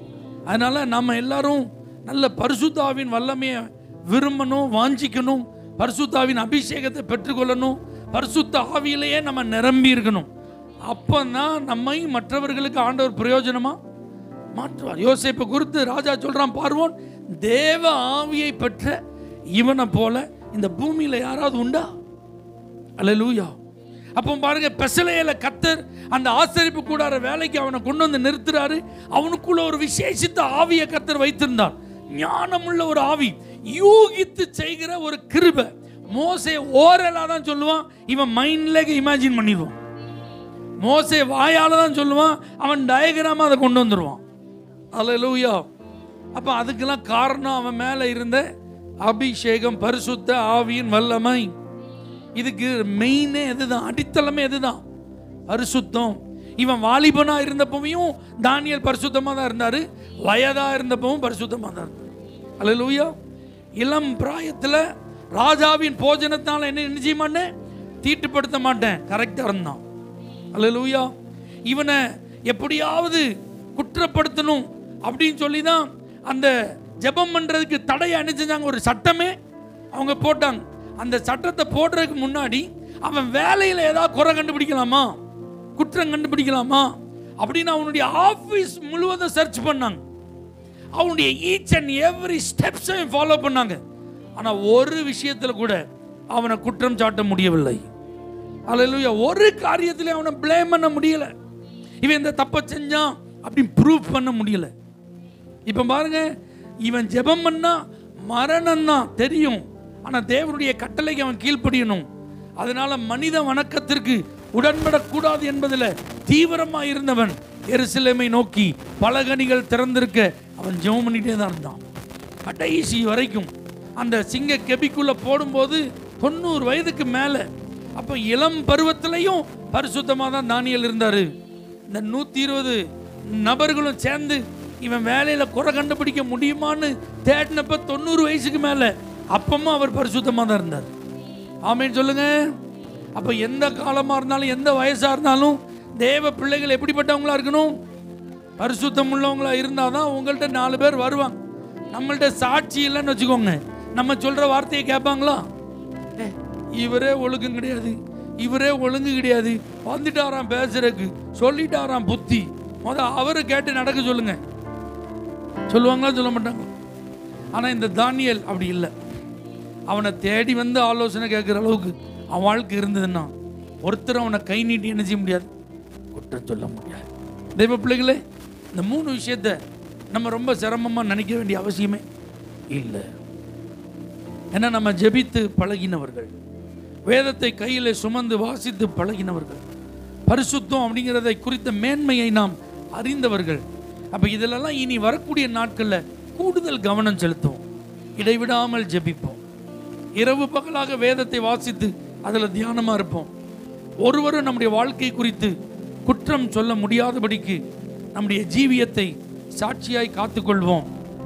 அதனால நம்ம எல்லாரும் நல்ல பரிசுத்தாவின் வல்லமையை விரும்பணும் வாஞ்சிக்கணும் பரிசுத்தாவின் அபிஷேகத்தை பெற்றுக்கொள்ளணும் பரிசுத்த ஆவியிலேயே நம்ம நிரம்பி இருக்கணும் அப்பதான் நம்மை மற்றவர்களுக்கு ஆண்டவர் பிரயோஜனமா மாற்றுவார் யோசேப்பை குறித்து ராஜா சொல்றான் பார்வோன் தேவ ஆவியை பெற்ற இவனை போல இந்த பூமியில யாராவது உண்டா அல்லேலூயா அப்போ பாருங்க பெசலையில கத்தர் அந்த ஆசரிப்பு கூடார வேலைக்கு அவனை கொண்டு வந்து நிறுத்துறாரு அவனுக்குள்ள ஒரு விசேஷித்த ஆவியை கத்தர் வைத்திருந்தார் ஞானமுள்ள ஒரு ஆவி யூகித்து செய்கிற ஒரு கிருபை மோசே ஓரலா தான் சொல்லுவான் இவன் மைண்ட்ல இமேஜின் பண்ணிடுவான் மோசே வாயால தான் சொல்லுவான் அவன் டயக்ராமா அதை கொண்டு வந்துடுவான் அல்லேலூயா அப்ப அதுக்கெல்லாம் காரணம் அவன் மேல இருந்த அபிஷேகம் பரிசுத்த ஆவியின் வல்லமை இதுக்கு மெயினே எதுதான் அடித்தளமே எதுதான் பரிசுத்தம் இவன் வாலிபனா இருந்தப்பவும் தானியல் பரிசுத்தமா தான் இருந்தாரு வயதா இருந்தப்பவும் பரிசுத்தமா தான் இருந்தார் அல்லேலூயா இளம் பிராயத்துல ராஜாவின் போஜனத்தால என்ன என்ன செய்ய மாட்டேன் தீட்டுப்படுத்த மாட்டேன் கரெக்டா இருந்தான் அல்லேலூயா இவனை எப்படியாவது குற்றப்படுத்தணும் அப்படின்னு சொல்லி தான் அந்த ஜெபம் பண்றதுக்கு தடையை என்ன செஞ்சாங்க ஒரு சட்டமே அவங்க போட்டாங்க அந்த சட்டத்தை போடுறதுக்கு முன்னாடி அவன் வேலையில் ஏதாவது குறை கண்டுபிடிக்கலாமா குற்றம் கண்டுபிடிக்கலாமா அப்படின்னு அவனுடைய ஆஃபீஸ் முழுவதும் சர்ச் பண்ணாங்க அவனுடைய ஈச் அண்ட் எவ்ரி ஸ்டெப்ஸையும் ஃபாலோ பண்ணாங்க ஆனால் ஒரு விஷயத்தில் கூட அவனை குற்றம் சாட்ட முடியவில்லை அல்லேலூயா ஒரு காரியத்திலே அவனை ப்ளேம் பண்ண முடியல இவன் இந்த தப்பை செஞ்சான் அப்படின்னு ப்ரூவ் பண்ண முடியல இப்போ பாருங்க இவன் ஜெபம் பண்ணா மரணம் தான் தெரியும் ஆனால் தேவனுடைய கட்டளைக்கு அவன் கீழ்ப்படியணும் அதனால மனித வணக்கத்திற்கு உடன்படக்கூடாது என்பதில் தீவிரமாக இருந்தவன் எருசலேமை நோக்கி பலகனிகள் திறந்திருக்க அவன் ஜெபம் பண்ணிட்டே தான் இருந்தான் கடைசி வரைக்கும் அந்த சிங்க கெபிக்குள்ள போடும்போது தொண்ணூறு வயதுக்கு மேலே அப்போ இளம் பருவத்திலையும் பரிசுத்தமாக தான் தானியல் இருந்தார் இந்த நூற்றி இருபது நபர்களும் சேர்ந்து இவன் வேலையில் குறை கண்டுபிடிக்க முடியுமான்னு தேடினப்ப தொண்ணூறு வயசுக்கு மேலே அப்பமும் அவர் பரிசுத்தமாக தான் இருந்தார் ஆமேன்னு சொல்லுங்க அப்போ எந்த காலமாக இருந்தாலும் எந்த வயசாக இருந்தாலும் தேவ பிள்ளைகள் எப்படிப்பட்டவங்களா இருக்கணும் பரிசுத்தம் உள்ளவங்களா இருந்தால் தான் உங்கள்கிட்ட நாலு பேர் வருவாங்க நம்மள்ட்ட சாட்சி இல்லைன்னு வச்சுக்கோங்க நம்ம சொல்கிற வார்த்தையை கேட்பாங்களா ஏ, இவரே ஒழுங்கு கிடையாது இவரே ஒழுங்கு கிடையாது வந்துட்டாராம் பேசுறதுக்கு சொல்லிட்டாராம் புத்தி முத அவரை கேட்டு நடக்க சொல்லுங்க சொல்லுவாங்களா சொல்ல மாட்டாங்க ஆனால் இந்த தானியல் அப்படி இல்லை அவனை தேடி வந்து ஆலோசனை கேட்குற அளவுக்கு அவன் வாழ்க்கை இருந்ததுன்னா ஒருத்தர் அவனை கை நீட்டி என்ன செய்ய முடியாது குற்றம் சொல்ல முடியாது தெய்வ பிள்ளைகளே இந்த மூணு விஷயத்த நம்ம ரொம்ப சிரமமாக நினைக்க வேண்டிய அவசியமே இல்லை ஏன்னா நம்ம ஜெபித்து பழகினவர்கள் வேதத்தை கையில் சுமந்து வாசித்து பழகினவர்கள் பரிசுத்தம் அப்படிங்கிறதை குறித்த மேன்மையை நாம் அறிந்தவர்கள் அப்போ இதிலெல்லாம் இனி வரக்கூடிய நாட்களில் கூடுதல் கவனம் செலுத்துவோம் இடைவிடாமல் ஜெபிப்போம் இரவு பகலாக வேதத்தை வாசித்து அதில் தியானமாக இருப்போம் ஒருவரும் நம்முடைய வாழ்க்கை குறித்து குற்றம் சொல்ல முடியாதபடிக்கு நம்முடைய ஜீவியத்தை சாட்சியாய் காத்துக்கொள்வோம்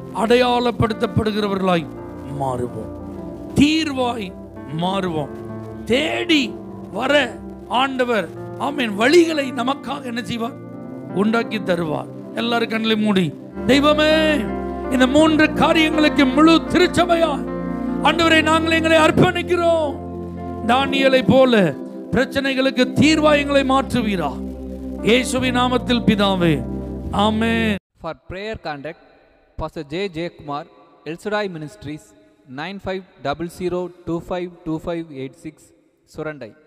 அடையாளப்படுத்தப்படுகிறவர்களாய் மாறுவோம் தீர்வாய் மாறுவோம் தேடி வர ஆண்டவர் ஆமீன் வழிகளை நமக்காக என்ன செய்வார் உண்டாக்கி தருவார் எல்லாரும் கண்களை மூடி தெய்வமே இந்த மூன்று காரியங்களுக்கு முழு திருச்சபையா ஆண்டவரை நாங்கள் எங்களை அர்ப்பணிக்கிறோம் தானியலை போல பிரச்சனைகளுக்கு தீர்வா எங்களை மாற்றுவீரா இயேசுவின் நாமத்தில் பிதாவே ஆமென் For prayer contact, Pastor J. J. Kumar, El Shaddai Ministries, 9500252586, Surandai.